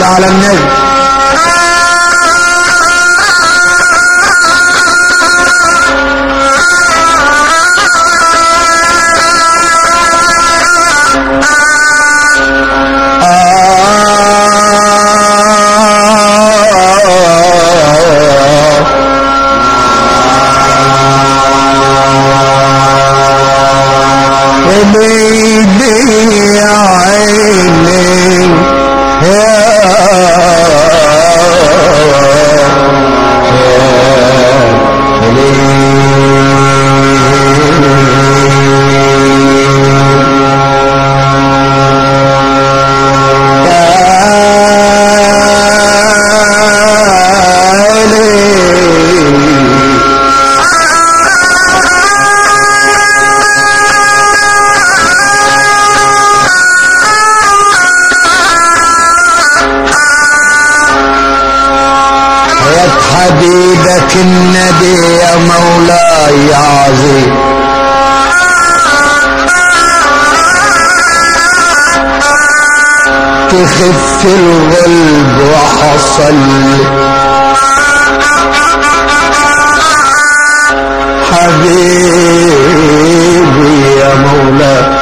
صلى على النبي ليلي يا عيني يا حياة حبيبك النبي يا مولاي يا عظيم تخف الغلب وحصل حبيبي يا مولاي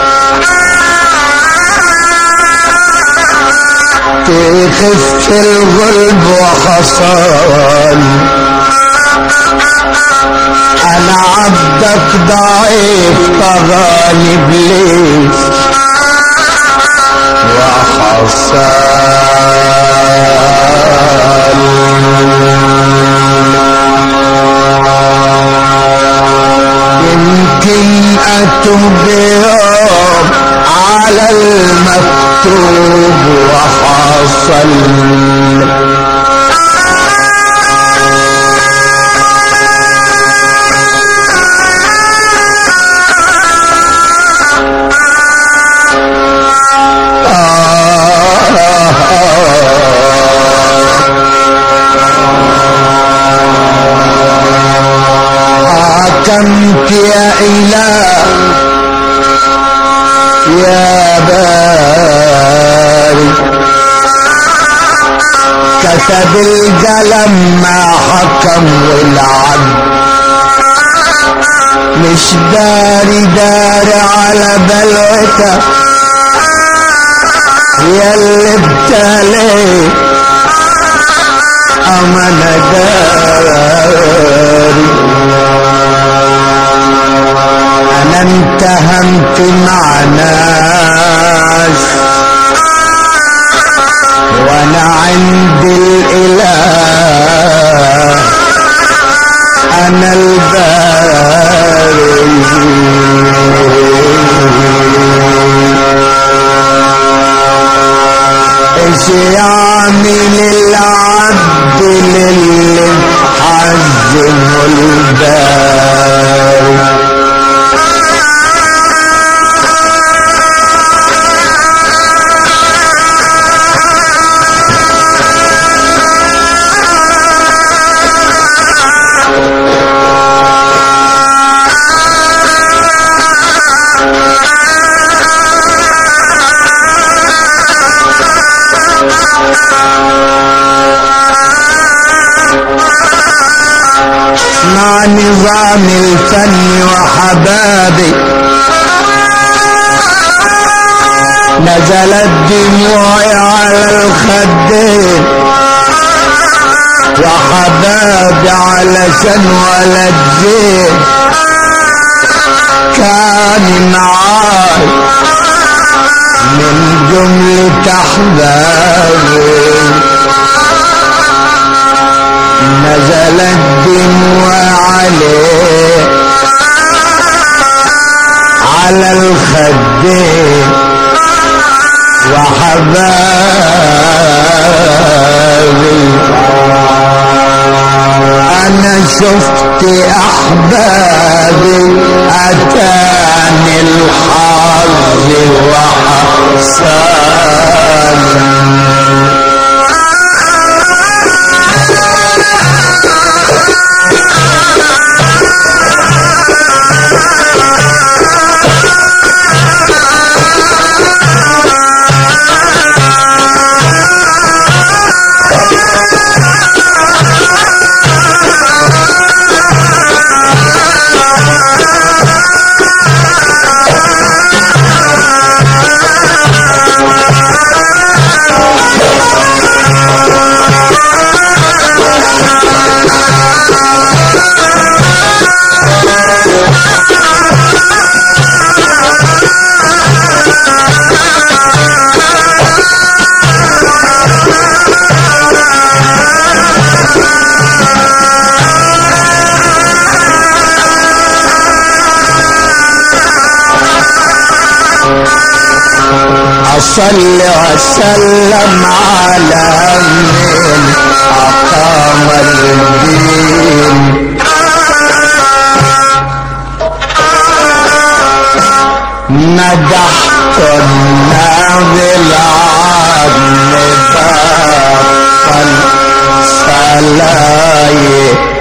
تخف الغلب وحصل انا عبدك ضعيف طغاني ابليس وحصل يمكن اتوب يوم على المكتوب وحصل حكمت يا إله يا باري كتب القلم ما حكم والعدل مش داري داري على بلوتك يا اللي ابتليت اما انا داري انا انتهمت مع ناس وانا عند الاله انا الباري ايش يعمل العبد للي حزمه الباري مع نظام الفن وحبابي نزلت دموعي على الخدين وحبابي علشان ولد زين كان معاي من جملة أحبابي نزل الدموع عليه على الخدين وحبابي انا شفت احبابي اتاني الحظ وحصل صل وسلم على من أقام الدين مدحت النبي العظم بطل صلايه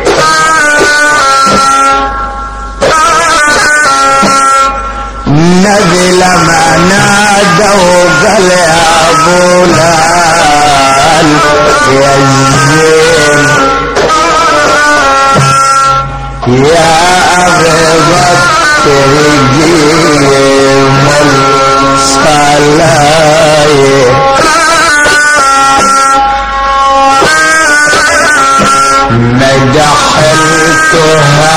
النبي لما نادى وقال يا ابو لال يا الزين يا ابي بكر جيم الصلايه مدحلتها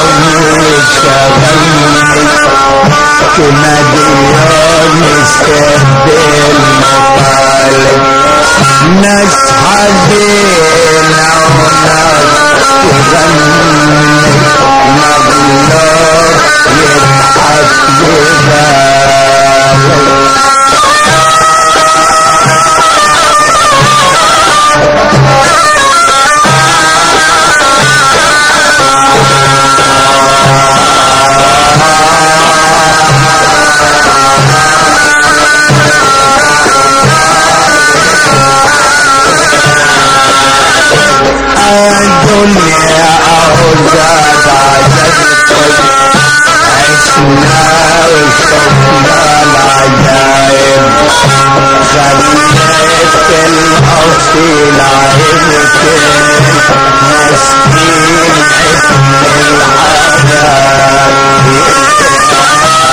وشغلني مديون استبدل مطالب ناس حزينة وناس تغني مظلوم يضحك ببالي الدنيا أوزاد عجبتك عشنا وشفنا العجائب خليت الأصيل عيبتك مسكين ابن العذاب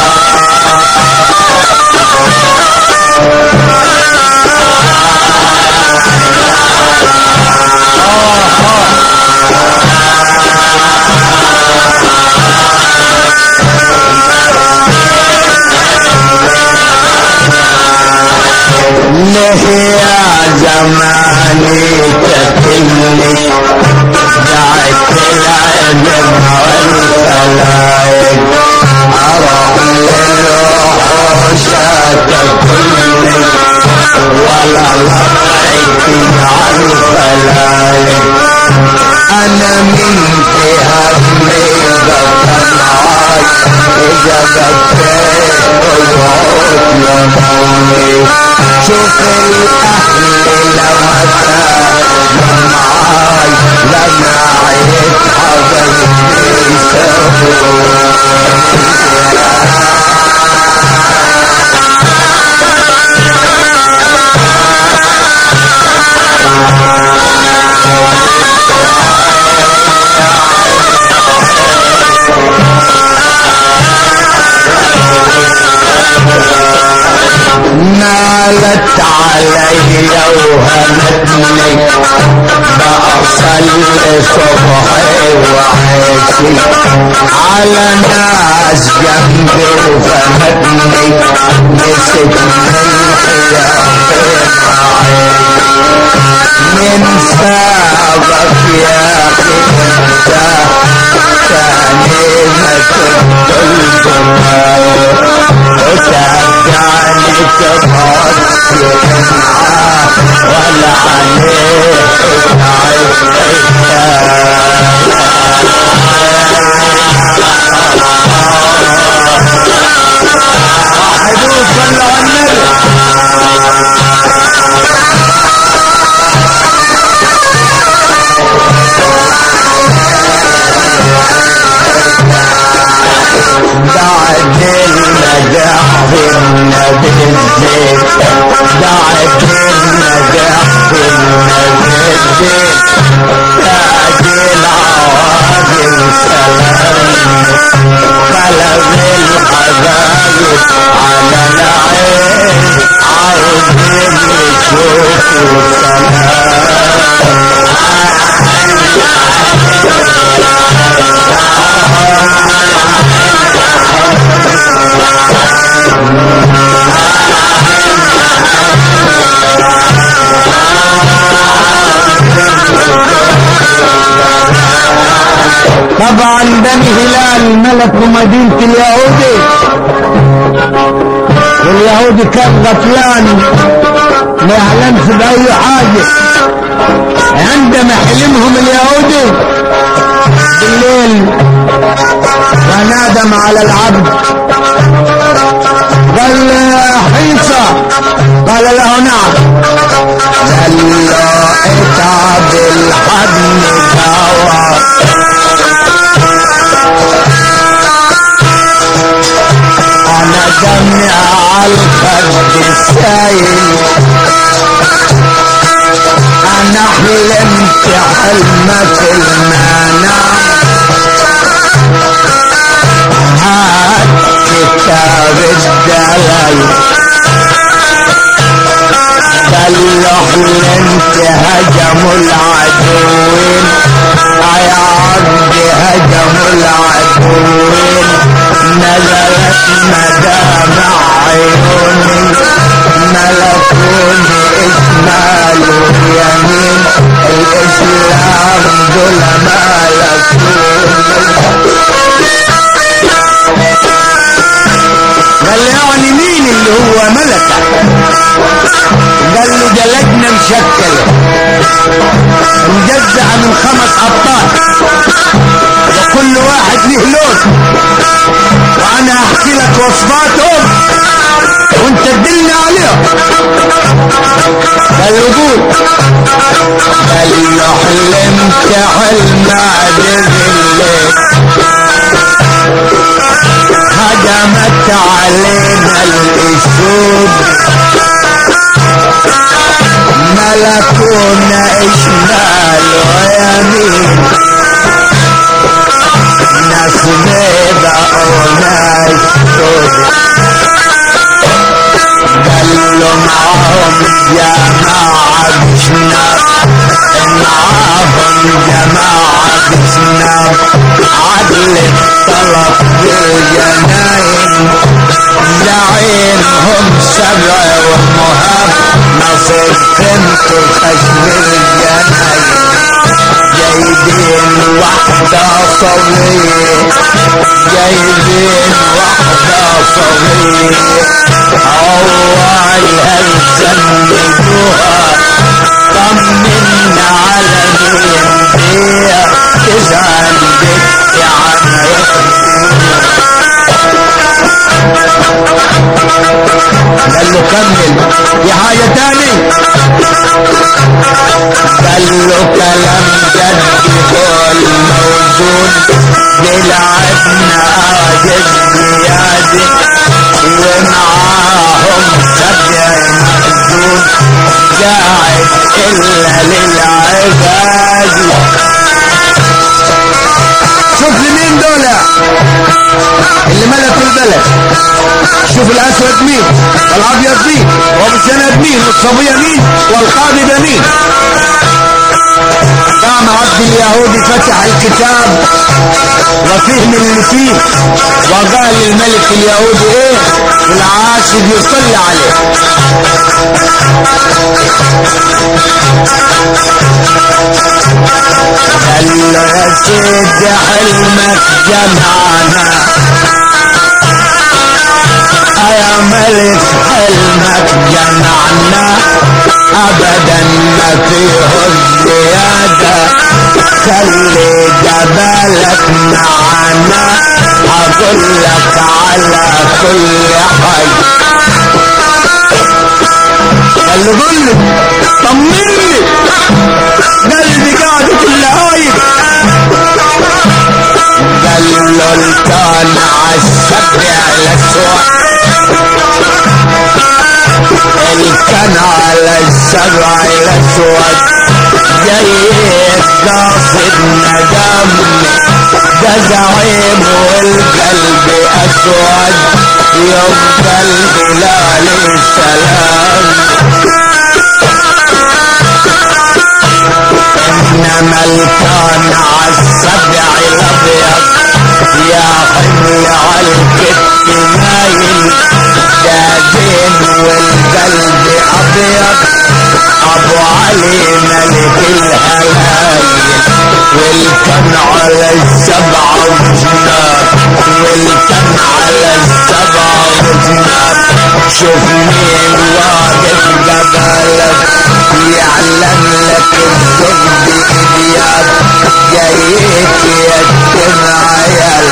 ليه يا زماني تكلني دعت العلم والخلايق اروح للوحوش تكلني ولا لطعك على الخلايق انا من همي بطن عاش اذا بكيت وقعت يموني شوف الاهل لما كانوا معاي لما عيت حبايبي نالت علي وهمتني بأصل صبحي وعيشي على ناس جنبي وفهمتني نسيت من من سابق يا اخي انت تاني ما كنت الجمال وترجعني تبعد معاه ولا عليه حدود صلى على النبي دعت المدح بالنبي الزيت دعت المدح بالنبي الزيت تاج العوادل سلام قلب الحبايب على العين عايزين يشوفوا طبعا بني هلال ملك مدينة اليهودي واليهودي كان غفلان ما يعلمش بأي حاجة عندما حلمهم اليهودي بالليل ونادم على العبد قال له حيصة قال له نعم قال له اتعب الحضن دوا انا دمي على الخد السايل انا حلمت حلمك المنام هات كتاب الدلال قال له حلمت هجموا العدوين يا عبدي هجموا العدوين نزلت مدامع عيوني ملكوني إشمال ويمين الإسلام دول ملكوني قال لي يعني مين اللي هو ملكك قال له ده لجنة مشكلة مجزعة من خمس أبطال وكل واحد له لون وأنا أحكي لك وصفاتهم وأنت تدلني عليهم قال له قول قال له حلمت حلم عدل الليل هجمت علينا الاسود ملكونا شمال ويمين ناس بيضة وناس سود قالوا معهم جماعة بشناب معاهم جماعة بشناب عدل الطلب بالجناين زعيمهم سبع ومهاب نصر بنت خشم الجناين جايبين واحدة صغير جايبين واحدة صغير أولها زمدوها طمنا على مين بيها تزعل بنتي عن قال له كمل في حاجة تاني قال له كلام جد كل موزون بلعبنا عاجز زيادة ومعاهم سبع مأذون قاعد إلا للعباد شوف لي مين دول اللي ملكوا البلد شوف الاسود مين والابيض مين وابو سند مين والصبيه مين والقاضي ده مين قام عبد اليهودي فتح الكتاب وفهم اللي فيه وقال للملك اليهودي ايه والعاشق يصلي عليه قال له يا سيدي حلمك جمعنا يا ملك حلمك جمعنا ابدا ما فيه الزيادة خلي جبالك معانا اقول لك على كل حي قال له قول لي طمني قلبي قاعد كل هايب قال له الكان عالسبع الاسود الكان على السبع الاسود جاي قاصد ندم ده زعيم والقلب اسود يوم قلبي لا للسلام انما الكان عالسبع الابيض يا حمل عالكتف مايل دادين والقلب ابيض ابو علي ملك الهلايل والكن على السبع وجناب والكن على السبع وجناب شوف مين واقف قبلك يعلم لك الذنب إدياب جايك يتم عيال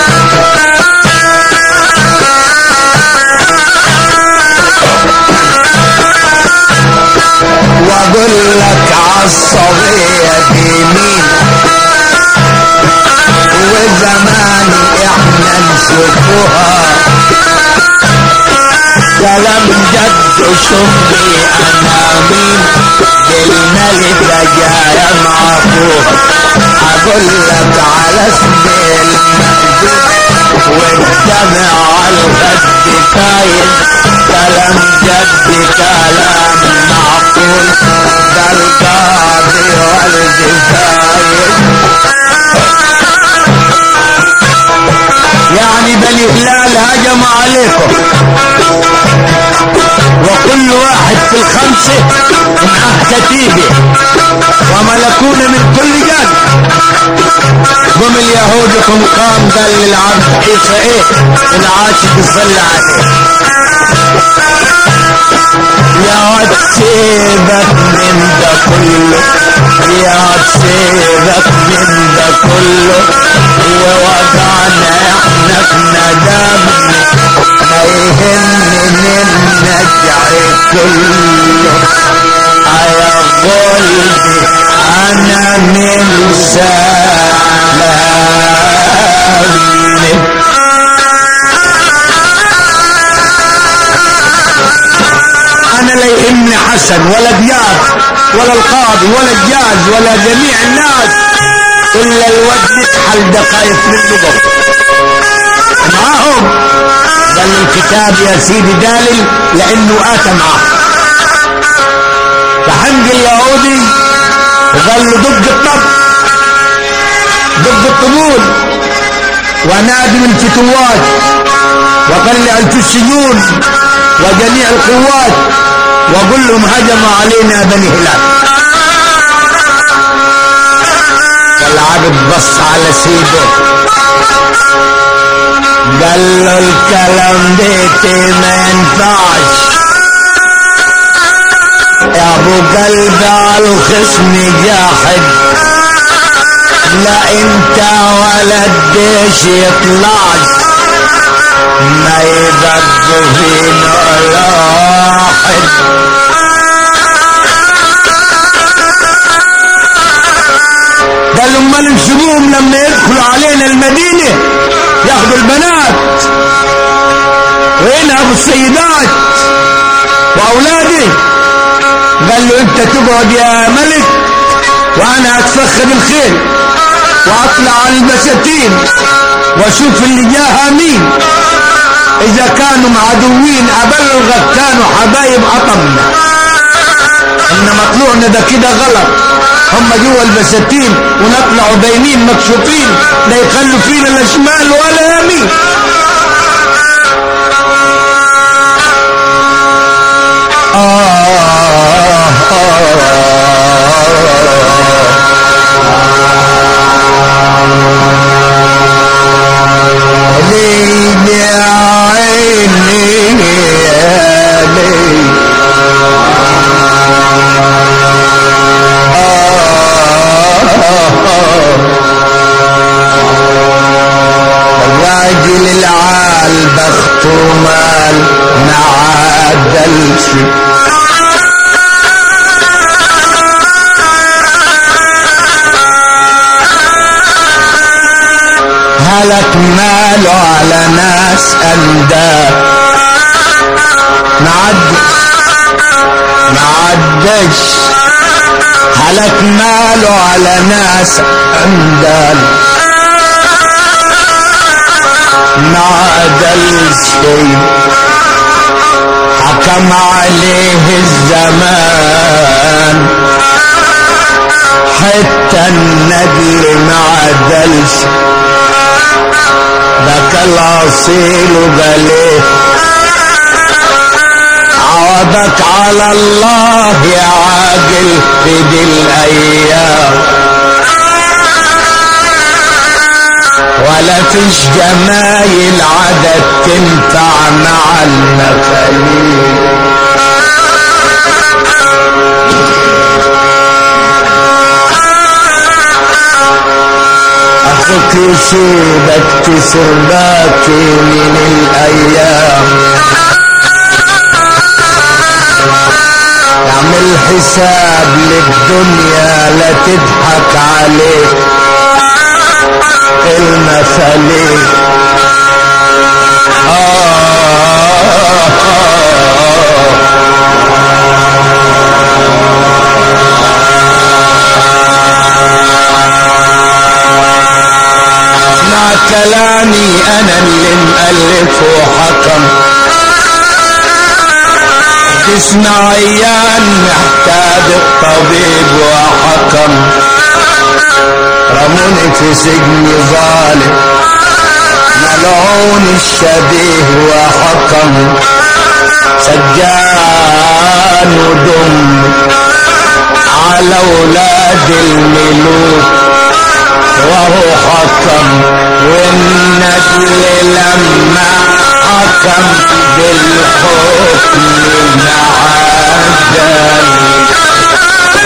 واقول لك عالصغير يمين وزمان احنا نشوفوها كلام جد شوفني انا مين بالملكة جاية مع اخوها اقول لك على اسم المأذون والدمع على الخد كاين كلام جد كلام معقول ده القاضي والجزاير يعني بني هلال هجم عليكم وكل واحد في الخمسة معه كتيبة وملكون من كل جانب قم اليهود قم قام قال للعبد عيسى ايه العاشق يصلي عليه يا واد سيبك من ده كله يا واد سيبك من ده كله ووضعنا احنا في ندمنا ما يهمني من نجعي كله يا قلبي انا من سلامي انا لا يهمني حسن ولا دياب ولا القاضي ولا الجاز ولا جميع الناس الا الواد نكحل دقايق من نقط معاهم قال له الكتاب يا سيدي دالل لانه اتى معه فحمد اليهودي وقال له دق الطب دق الطبول ونادي الفتوات وطلع السجون وجميع القوات وقل لهم هجم علينا بني هلال والعبد بص على سيده قال له الكلام بيتي ما ينفعش يا ابو قلب الخصم جاحد لا انت ولا الديش يطلعش ما يبقى فينا ولا واحد قال امال نسيبوهم لما يدخلوا علينا المدينه ياخذوا البنات وينهبوا السيدات واولادي قال له انت تقعد يا ملك وانا اتفخد الخيل واطلع على البساتين واشوف اللي جاها مين اذا كانوا عدوين ابلغك كانوا حبايب اطمنا انما طلوعنا ده كده غلط هم جوا البساتين ونطلعوا باينين مكشوفين لا يخلوا فينا لا شمال ولا يمين آه آه ليه يا عيني يا ليه الراجل العال بخته مال ما عدلش هلك ماله على ناس أندى معدش معدش هلك ماله على ناس أندال ما عدل شيء حكم عليه الزمان حتى الندل ما عدلش ذاك الاصيل وقاليه عوضك على الله يا عاقل في دي الايام ولا فيش جمايل عدد تنفع مع المخاليق اخوك يسيبك تسر باكي من الايام اعمل حساب للدنيا لا تضحك عليك المثاليك اسمع كلامي انا اللي مألف وحكم تسمع ايام محتاج الطبيب وحكم رموني في سجن ظالم ملعون الشبيه وحكم سجان ودم على ولاد الملوك وهو حكم والنجل لما حكم بالحكم معدل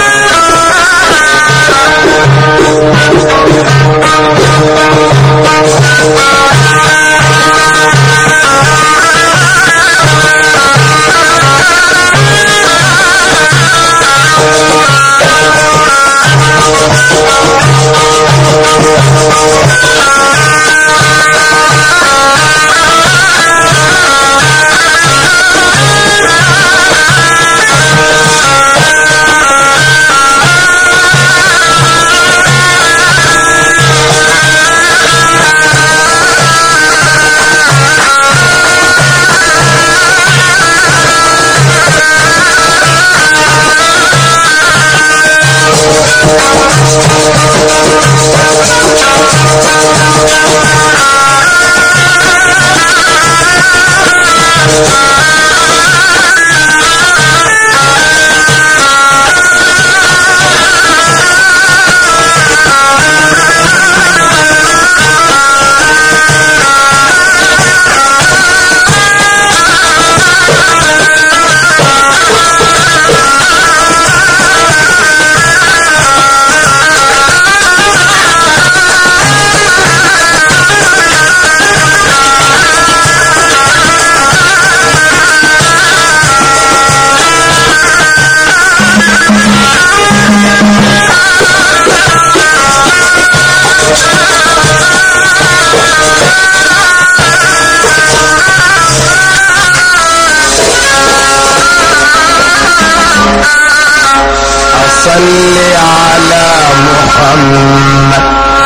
صل على محمد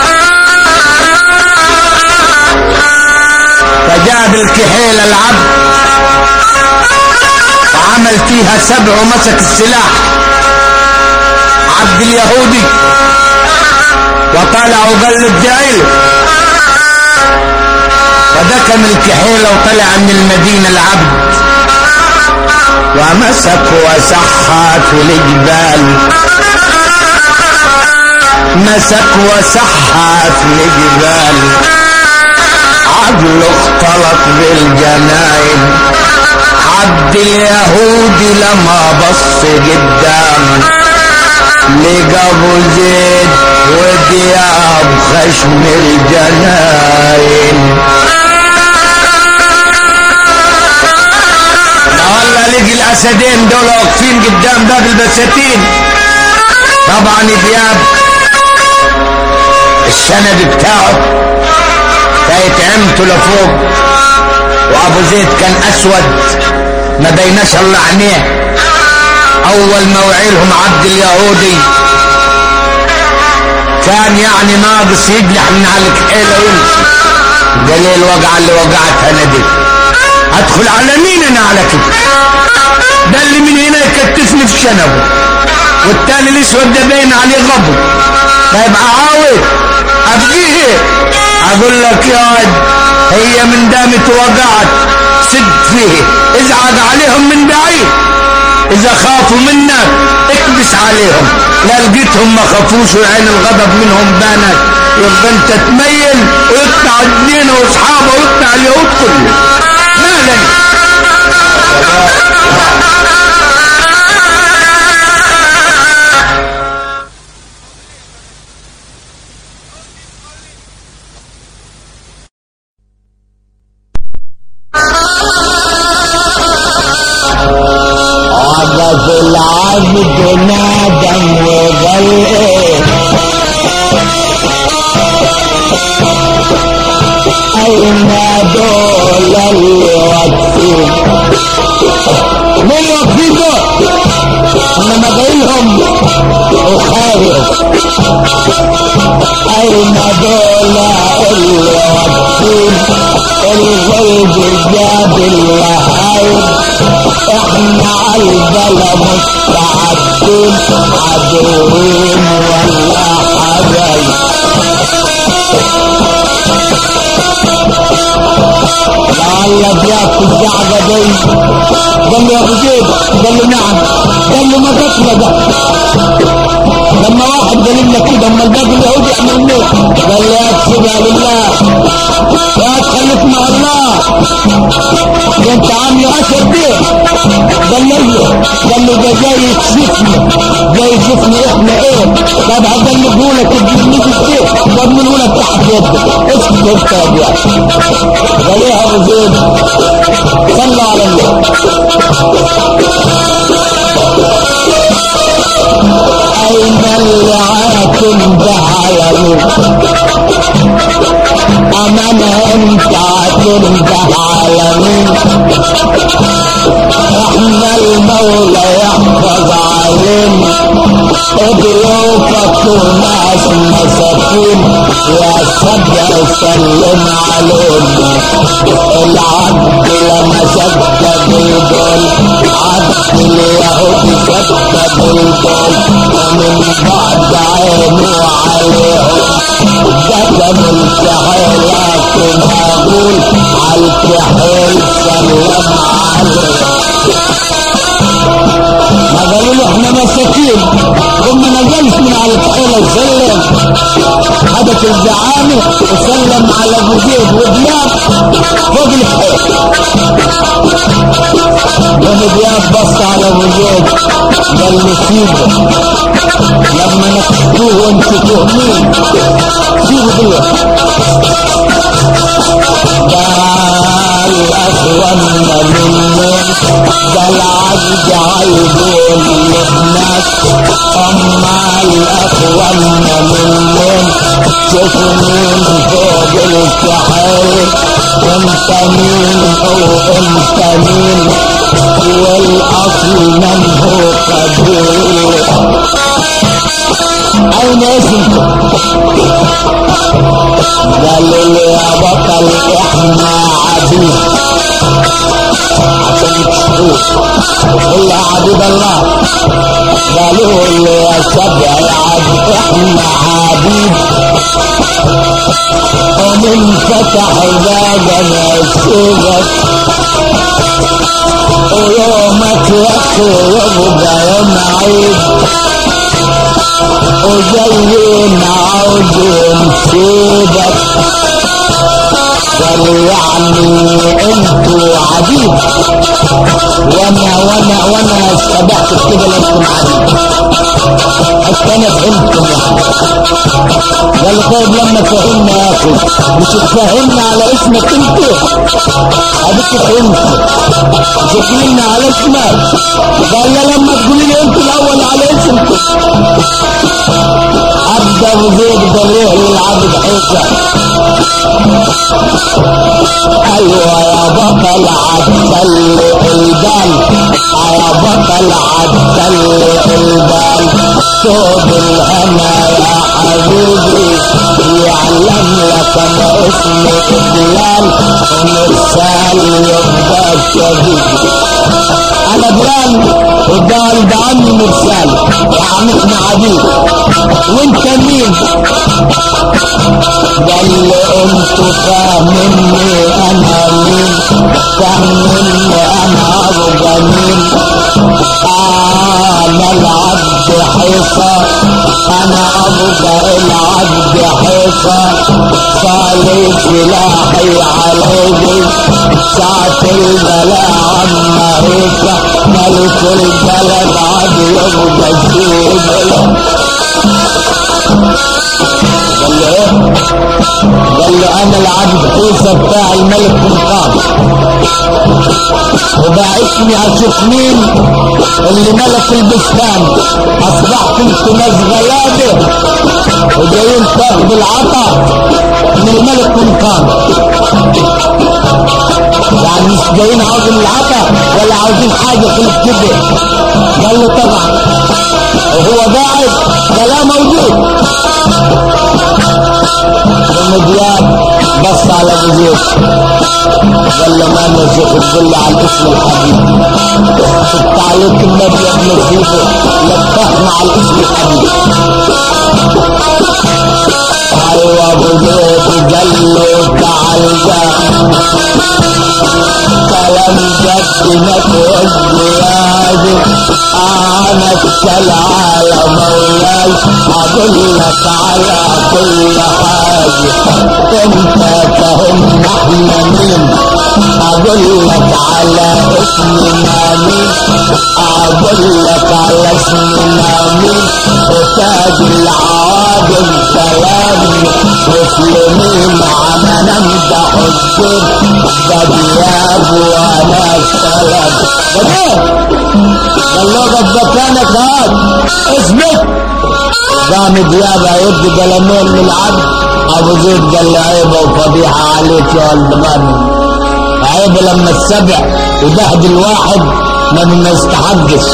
فجاب الكحيل العبد وعمل فيها سبع ومسك السلاح عبد اليهودي وطلع وقال له ادعي له ودكن الكحيلة وطلع من المدينة العبد ومسك وسحى في الجبال مسك وسحى في الجبال عقله اختلط بالجناين عبد اليهودي لما بص قدام لقى ابو زيد ودياب خشم الجناين والله لقي الاسدين دول واقفين قدام باب البساتين طبعا دياب الشنب بتاعه كانت عمته لفوق وابو زيد كان اسود ما بيناش الا عينيه اول ما وعيلهم عبد اليهودي كان يعني ناقص يجلح من على الكحيله ويمشي قال ايه الوقعه اللي وقعتها انا دي ادخل على مين انا على كده ده اللي من هنا يكتفني في شنبه والتاني الاسود ده باين عليه غضب طيب عاود ابقيه اقول لك يا واد هي من دامت وقعت سد فيه ازعج عليهم من بعيد اذا خافوا منك اكبس عليهم لا لقيتهم ما خافوش وعين الغضب منهم بانت يبقى انت تميل ويقطع الدين واصحابه ويقطع اليهود كله ما لنا عبد العبد نادم وقال ايه اين دول اللي واقفين مين واقفين دول انما جايلهم وخارج اين دول اللي واقفين الغيب جاب اللهايب احنا عالبلا مستعدين عدوين ولا حبايب لعلك ياكل الزعجة دي قال له يا ابو زيد قال له نعم قال له ما قتل ده لما واحد قال لنا كده اما الباقي اليهودي يعمل ايه قال له يا تسيبها لله يا تخليك مع الله انت عامل عشر بيه قال له ايه قال له ده جاي يكشفني جاي يشوفني احنا ايه طب هقلبه لك تجيبني ايه ضمنه لك تحت يدك اسكت انت يا ابو قال ايه يا ابو زيد صلى على الله أين اللي عاكم بعالمين أمانة أنت عاكم بعالمين احنا المولى يحفظ علينا ضيوفك وناس مساكين يا سبع سلم علينا العبد لما سد بالبول عبد اليهود سد بالبول ومن بعد عينه عليهم قدم الكحيلات مقبول عالكحيل سلم عليهم ما قالوا له احنا مساكين هم ما جالش من على الكحيلة وسلم حدث الزعامة وسلم على ابو زيد ودياب فوق الحيل ابو دياب بص على ابو زيد قال له سيبه لما نكشفوه وامسكوه مين سيبه دلوقتي قال اخوانا منهم قال عبد عيبون لهناك اما الاخوانا منهم شوف مين فوق الكحيل انت مين او انت مين والاصل من هو قبيل اين اسمكم قالوا لي يا بطل احنا عبيد عشان تشوفوه الا عبيد الله قالوا لي يا سبع عبد احنا عبيد ومن فتح بابنا السبت ويومك يخي يبقى يوم عيد وجايين عاوزين سيدك قال يعني انتوا عبيد وانا وانا وانا استبعت كده لانكم عبيد حتى انا فهمتكم يعني قال طيب لما فهمنا يا اخي مش تفهمنا على اسمك انت اديك فهمت مش تقولنا على اسمك قال لا لما تقولي لي انت الاول على اسمكم عبد ابو زيد ضريه للعبد حيثم ايوه يا بطل عدل البال يا بطل عدل البال صوب الهنا يا حبيبي يعلم لك انا اسمي بلال ومرسال يبقى شبيبي انا بلال وقال ده عمي مرسال يا عم احنا عبيد وانت مين قال لي انتوا فاهمني انا مين فاهمني انا ابو مين انا العبد حصى انا ابو العبد حصى عمرك صالي سلاحي عليك ساعة البلاء عمرك ملك البلد عاد يبقى سيدي قال له ايه قال له انا العبد عيسى بتاع الملك القام وبعثني اشوف مين اللي ملك البستان اصبحت انت ناس غلابه وجايين تاخدوا العطا من الملك القام يعني مش جايين عاوزين العطا ولا عاوزين حاجه في الكبر قال له طبعا وهو قاعد كلام موجود ام دياب بص على ابو زيد قال له ما نزيد الظل على الاسم الحبيب شفت عليك النبي يا ابن زيده لفحنا على الاسم الحبيب ايوه ابو زيد قال له تعال كلام جد ما تقول يا انا اتكل على مولاي اقول لك على كل حاجه انت فهم احنا مين اقول لك على اسمنا مين اقول لك على اسمنا مين وتاج العادل كلامي مسلمين عم نمدح الدين ده دياب وانا السلام قال له قد مكانك هاد اثبت قام دياب يد قلمين للعبد ابو زيد قال له عيبه وفضيحه عليك يا ولد مامي عيب لما السبع يبهدل واحد ما ما يستحقش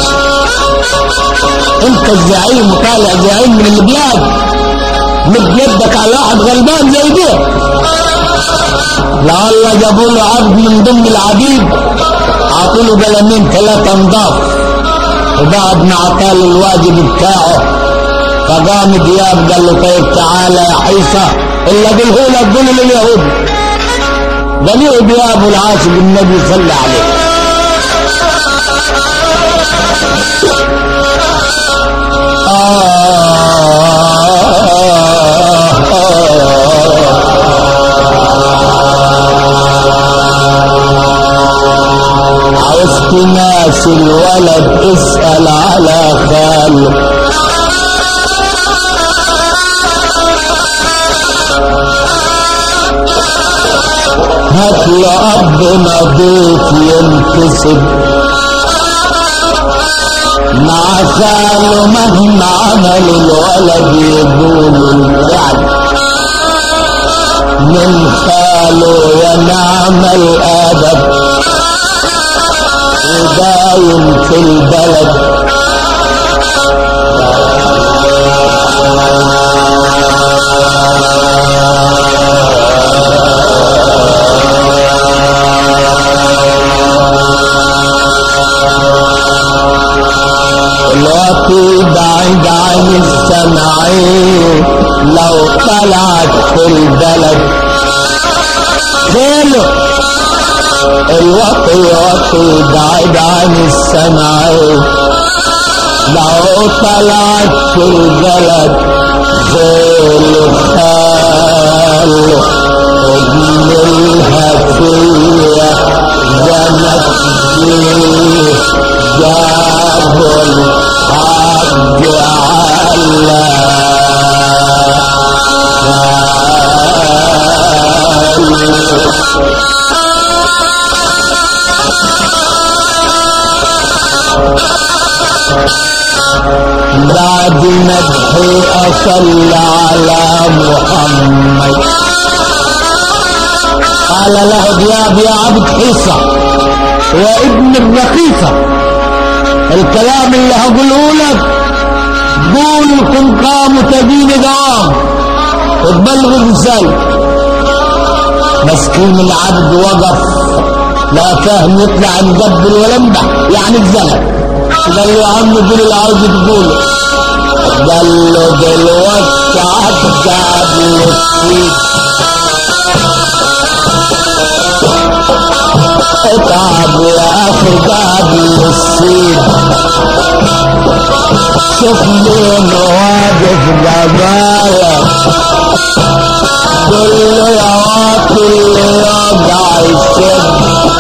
انت الزعيم وطالع زعيم من البلاد مد يدك على واحد غلبان زي ده لعل جابوا له عبد من ضمن العبيد عطوا له قلمين ثلاثة نضاف وبعد ما عطاله الواجب بتاعه فقام دياب قال له طيب تعالى يا حيصة اللي قوله لك قوله لليهود قالوا دياب العاشق النبي صلى عليه عاوز تناس الولد اسأل على خاله هات له اب نظيف ينكسب مع خاله مهما عمل الولد يقول الفعل من خاله ينعم الادب ودايم في البلد الوقت بعيد عن السمعين لو طلعت في البلد خيله الوقت وقت بعيد عن السمعين لو طلعت في البلد خيله خاله ابن الهفيه جنت فيه جاب الحق على بعد مدحي أصلى على محمد قال له دياب يا عبد حيصة وابن الرقيقة الكلام اللي هقوله لك قول كن قام تدين دوام وتبلغ ازاي مسكين العبد وقف لا فاهم يطلع مقبل ولا مدح يعني الزلم قال له يا عم قول اللي عاوز تقوله قال له دلوقتي عدى بالسيد اتعب يا اخي قبل السيد شوف مين واقف جبايا قل له يا واطي اللي يوجع السن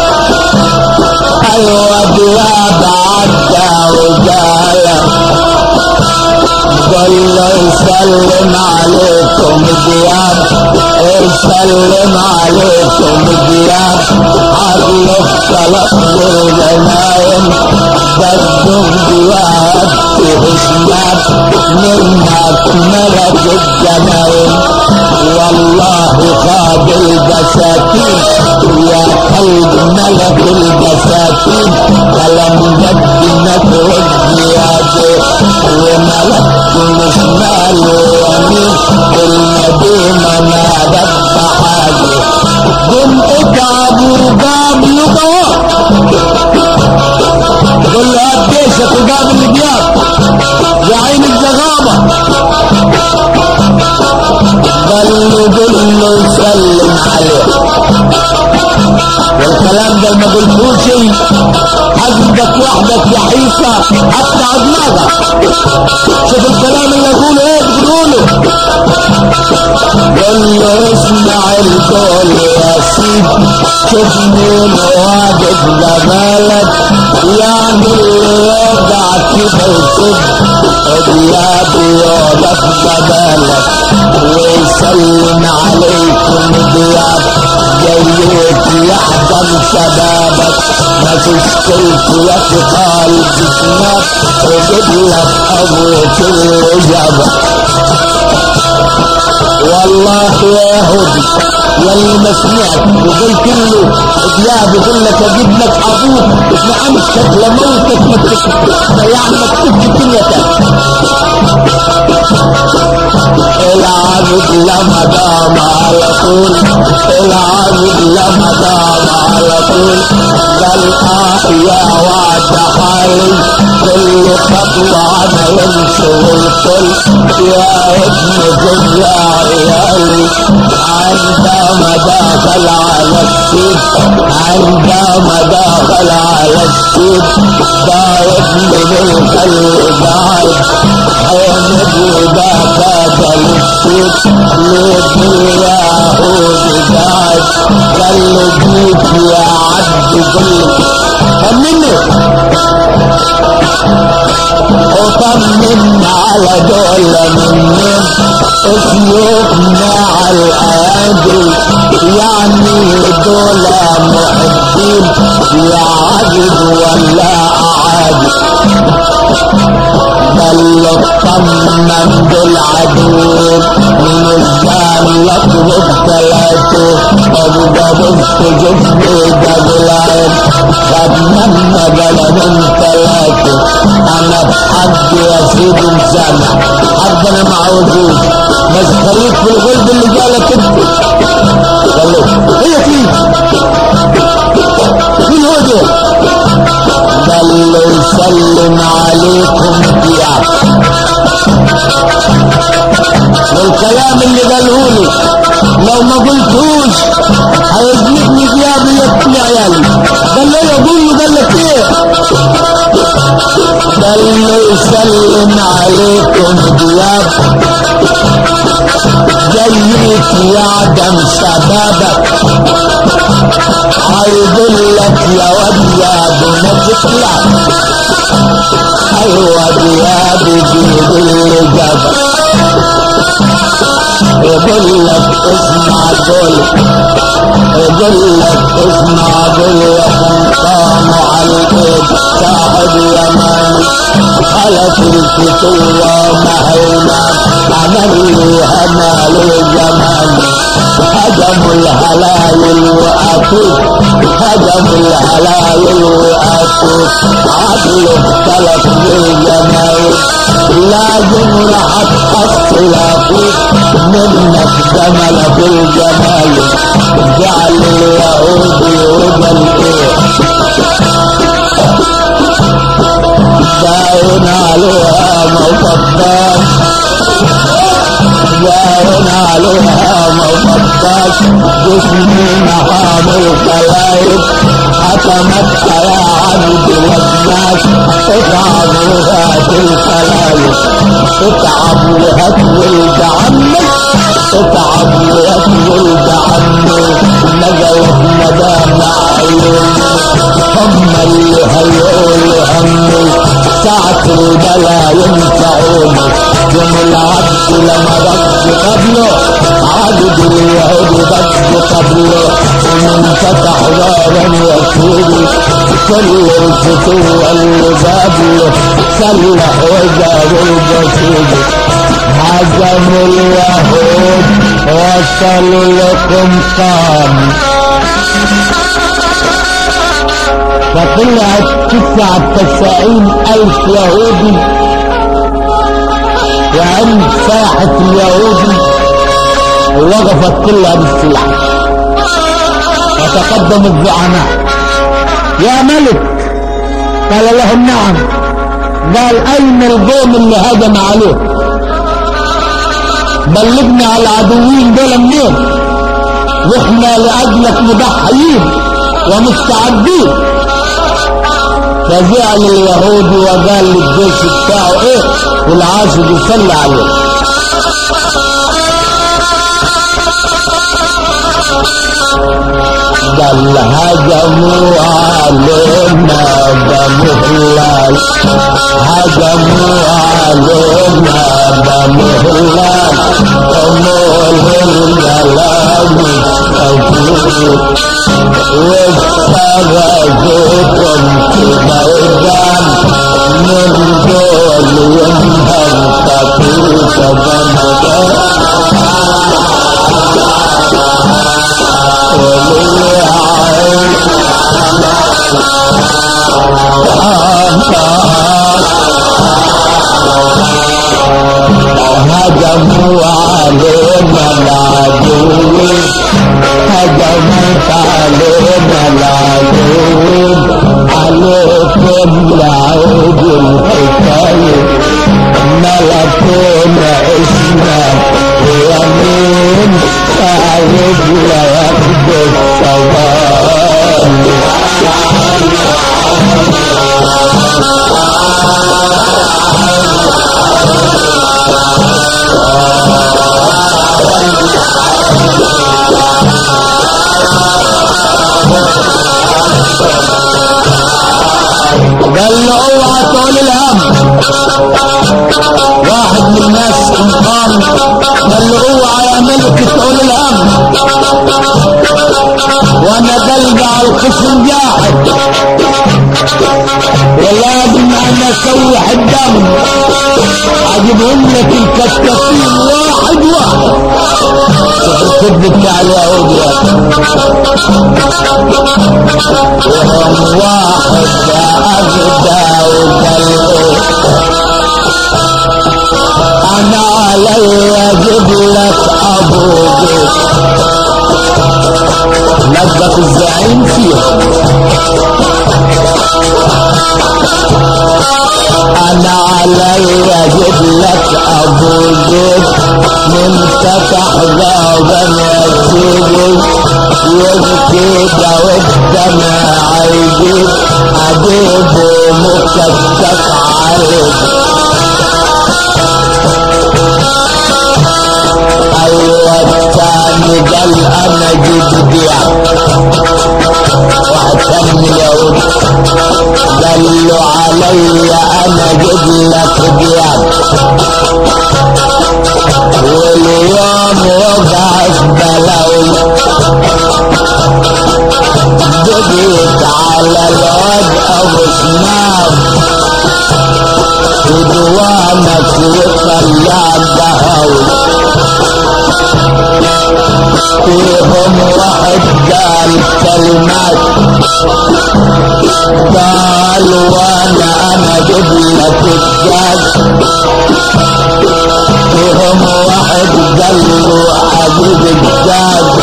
ايوه دياب عدى وجالك قل له يسلم عليكم دياب يسلم عليكم دياب عقله خلق الغنايم بدهم دياب في اسناد منك ملك الجنايم والله خاد البساتين يا قلب ملك البساتين فلم يدنك والزيادة وملكت شمال ويمين المدينة ما دب حاجة قم اتعب وقابل ضوء قل له هات جيشك وقابل الدياب يا عين الزغابة قال له قل له سلم عليه والكلام ده ما قلتوش حسبك وحدك يا حيصة حتى دماغك شوف الكلام اللي اقوله ايه بتقوله قل له اسمع القول يا سيد شوف مين واقف جمالك يعني اللي يوقع كده يسد ديابي يوقف جمالك ويسلم عليكم دياب جيت يحضن شبابك ما تشكلت يا قلب جسمك وجيب لك ابوك اللي جابك والله يا يهودي يلي ما سمعت وقلت له دياب يقول لك اجيب لك ابوك ابن عمتك لموتك ما تك- يعني ما تكتبش الدنيا تاني العبد لما دام على طول العبد لما دام على طول قال اه يا وعد حالي كل خطوة انا يمشي والكل يا ابن جزا عيالي عندما دخل على السيف عندما دخل على السيف ضايقني بالقلب قاعد حمد وبكى للسيف ليك اليهود قاعد قال له جيت يا عبد قل طمني وطمنا على دول منين اسلوبنا على الايادي يعني دول محبين يا عبد ولا اعادي بل اطمن بالعدو من الزان يطلب ثلاثه ابقى بنت جسمي دبلان خدنا بلا من ثلاثه انا بحق يا سيدي مسامح حق انا معوجوش بس خليك في الغلب اللي جالك انت قال له هي فيه مين هو ده قال له يسلم عليكم دياب والكلام اللي قاله لي لو ما قلتوش هيزنقني دياب يقتل عيالي قال له يقول له قال لك ايه قال له يسلم عليكم دياب جيت يعدم شبابك هيقول لك يا واد يا ابن تطلع ايوه ديابي جيب اللي جابك يقول لك اسمع دول يقول لك اسمع دول قاموا على الايد صاحب يمان خلت الفتوة مهينا عمل لي همال الزمان هدموا الهلايل واتوا هدموا الهلايل واتوا عدل اختلف بالجمال لازم راح تحصل فيك منك جمل بالجمال جعل اليهودي وجل ايه باين عليها مطبات باين عليها مطبات جسمي محام الخلايق حكمت يا عبد والناس اتعب وهات الخلايق اتعب وهات ولد عمك اتعب وهات يوم العبد لما ضج قبله عبد اليهود ضج قبله ومن فتح بابا يسيري كل الفتوة اللي قبله سلح وجاب الجسيد هزم اليهود وصلوا لكم قام فطلعت تسعة تسعين ألف يهودي وعند ساحة اليهودي ووقفت كلها بالسلاح وتقدم الزعماء يا ملك قال لهم نعم قال أين القوم اللي هجم عليه بلغنا على العدوين دول منين واحنا لأجلك مضحيين ومستعدين فزعل اليهودي وقال للجيش بتاعه ايه والعاشق يصلي عليه قال هجموا علينا بمهلال هجموا علينا بمهلال أمور الجلال أجيب واستغذيكم في ميدان من دول ينهر خفيف بمدان هجموا علينا العدو هجمت علينا العدو عليكم لعود الحكاية ملكونا اسمه يمين تعرف لياخد الصواب قال له اوعى تقول الهم واحد من الناس قام قال له اوعى يا ملك تقول الهم وانا قلبي على الخصم جاحد ولازم انا اسوح الدم اجيبهم لك الكتافين واحد واحد شوف الكذب بتاع اليهود يا وهم واحد أبدا وقلبه أنا علي أجيب لك أبوك لبك الزعيم فيهم أنا علي أجيب لك أبوك من فتح بابا يسيبك يبكي والدمع عيدك عجيب مكتف عليك ايوه الثاني قال انا جيت بيع واحد ثاني من اليهود قال له علي انا جيت لك بيع واليوم وقعت بلاوي بقيت على الواد ابو سناب ودوامك وطلع دهوي فيهم واحد قال كلمات قال وانا انا اجيب لك الجاز فيهم واحد قال له اجيب الجاز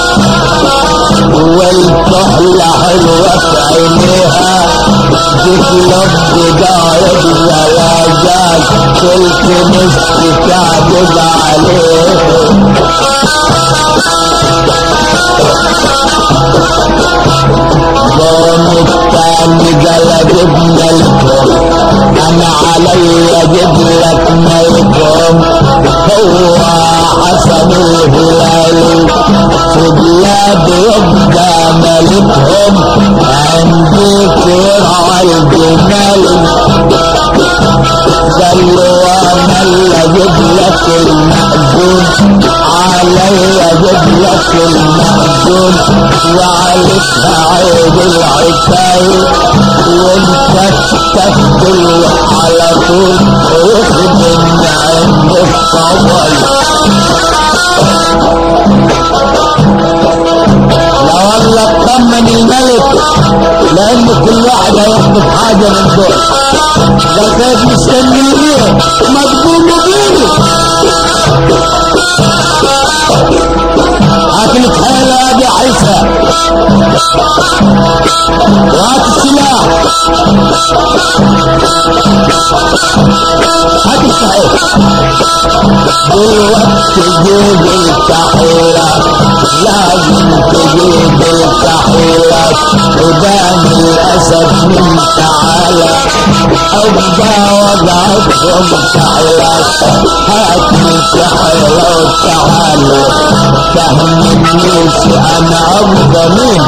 والكحلة حلوة في عينيها تطلب قاعد زواجات قلت نفسي تعجب عليه قوم التاني قلب ابن الكون انا علي اجيب لك ملكم هو حسن الهلالي في بلاد الولاد يبقى ملكهم عندي كرع الجمال قال له وانا اللي اجيب لك المأذون علي اجيب لك المأذون وعليك هعيد العتاية وانت تستقبل على طول ويخدم عند الصبر لا والله اطمن الملك لان كل واحد هيخطف حاجه من دول ده كيف مستنيين مقبول بيني هات الحيلة يا ابي عيسى وهات السلاح هات الصحيح دلوقتي جيب الكحيلة لازم تجيب الكحيلة قدام الأسد من تعالى أبقى وضعتهم كحيلة هات الكحيلة وتعالوا فهمنيش أنا أفضل مين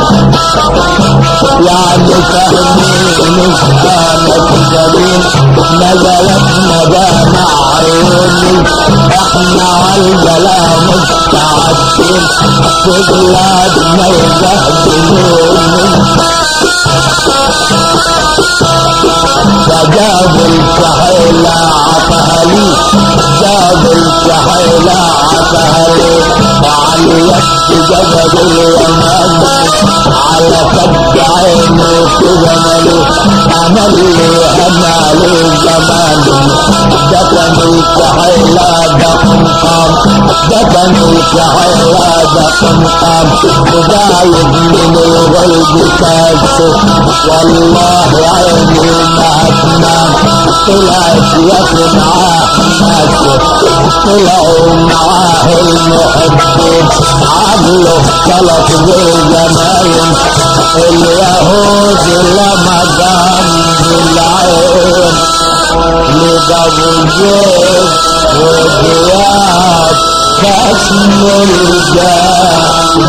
يعني فهميني أنا كذبين نزلت مدامع عيوني احنا عالجلا مستعدين في بلاد ما يبهدلوني فجاب الكحيلة عطاها لي جاب الكحيلة عطاها لي وعليت جبل اليمن على فد عيني كده ملي انا اللي انا لي زمان دفن الكحيلة دفن قام دفن الكحيلة دفن قام ودايب من الغلب كاسه والله عيني ما تنام طلعت يد معاه ناسه طلعوا معاه المحبين عقله اختلط بالجمال اليهود لما قام بالعين لقبوا زيد ودياب كاسم الجمال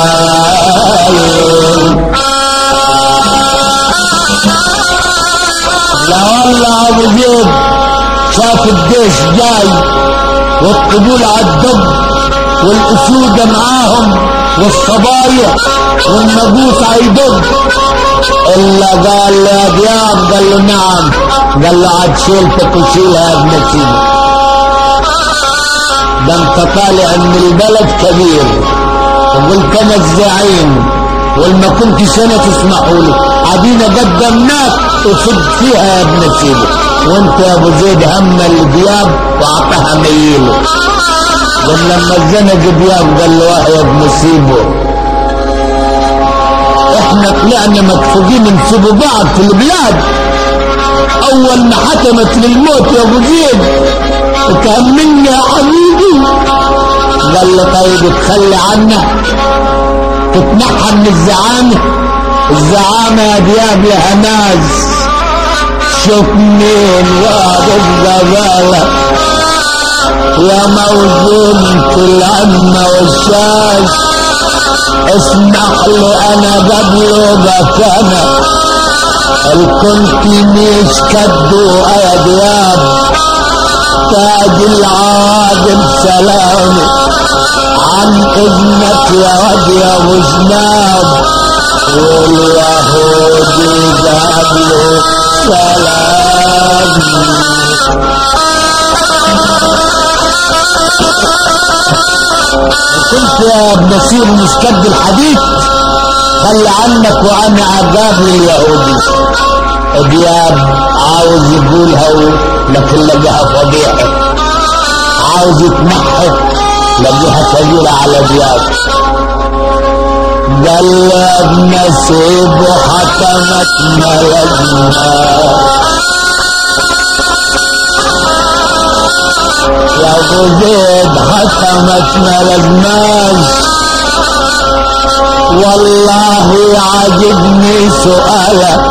لا والله ابو زيد شاف الجيش جاي والقبول على الدب والاسود معاهم والصبايا والنبوس هيدب الا قال له يا دياب قال له نعم قال له عاد شيلتك وشيلها يا ابن سيدي ده انت طالع من البلد كبير وقلت انا الزعيم والما كنت سنة تسمحوا لي عدينا قدمناك وصد فيها يا ابن سيدي وانت يا ابو زيد هم الدياب واعطاها ميله قال لما الزنق دياب قال له اه يا ابن سيبه احنا طلعنا مدفوقين نسيبوا بعض في البلاد اول ما حكمت للموت يا ابو زيد تهمني يا حبيبي قال له طيب تخلي عنه تتنحى من الزعامة الزعامة يا دياب يا هناز شوف مين واقف قبالك يا موزون في العمة والشاش اسمح لي انا قبله بكنا الكنت مش كدو يا دياب تاج العادل سلامي عن اذنك يا واد يا ابو جناب واليهودي قبله سلامي كنت يا ابن سير مش كد الحديث خلي عنك وانا عذاب لليهودي دياب عاوز يقولها لكن لقاها فضيحه عاوز يتنحى لقيها ثقيلة على دياب قال يا ابن سيب حكمت ملكنا يا ابو زيد حكمت ملكناش والله يعجبني سؤالك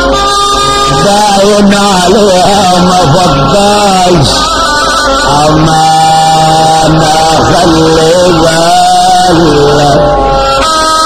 باين عليها ما فضاش أما انا خلي بالك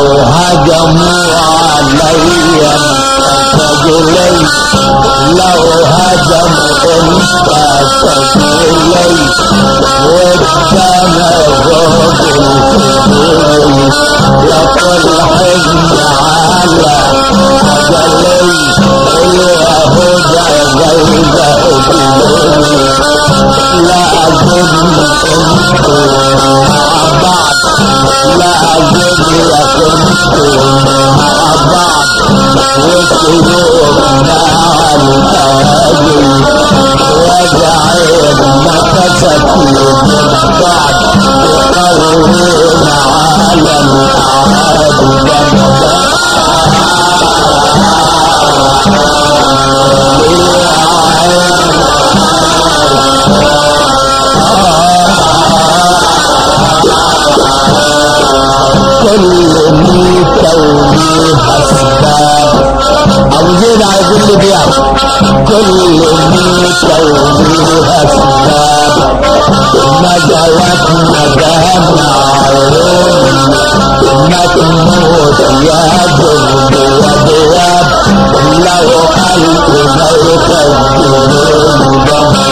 لو هجموا علي سجلي لو هجموا انت سجلي والسما فوق الفجلي يقول حزن على سجلي اليهود غيبة ابني لا أظن انتم مع بعض لا أظن كنتم مع بعض وسيوفنا على الأراضي وجعل نفسك من بعد يقرون على الأعراض كل ميتة وليها اسباب ابو زيد عايز اللي بيعرف كل ميتة وليها اسباب نجوات نجانا عيون ما تموت يا جند ودواب لو قلب ما يخدمون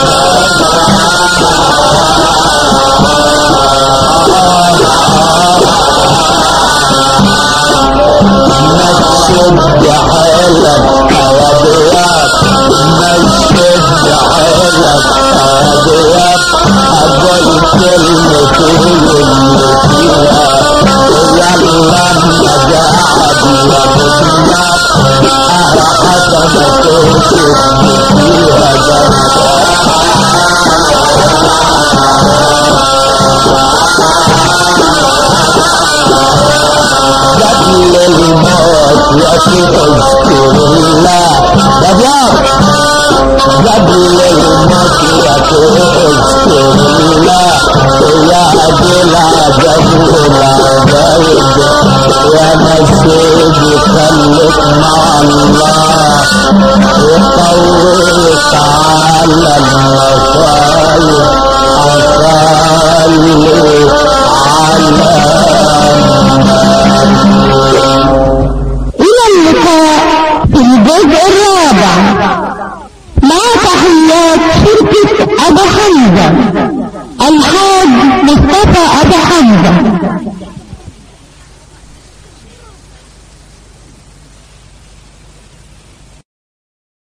نشد حيلك ودواب نشد حيلك ودواب أقول كلمتين اللي فيها يلا النجاعد وبالنار أحسن توصف فيها جنبها قبل الموت يتذكر الله يا ديار قبل الموت يتذكر الله يا بلا جبر العبيد يا مسيد خليك مع الله وقويك على الوصايا أصلي على إلى اللقاء في الجزء الرابع مع تحيات شركة أبو حمزة الحمد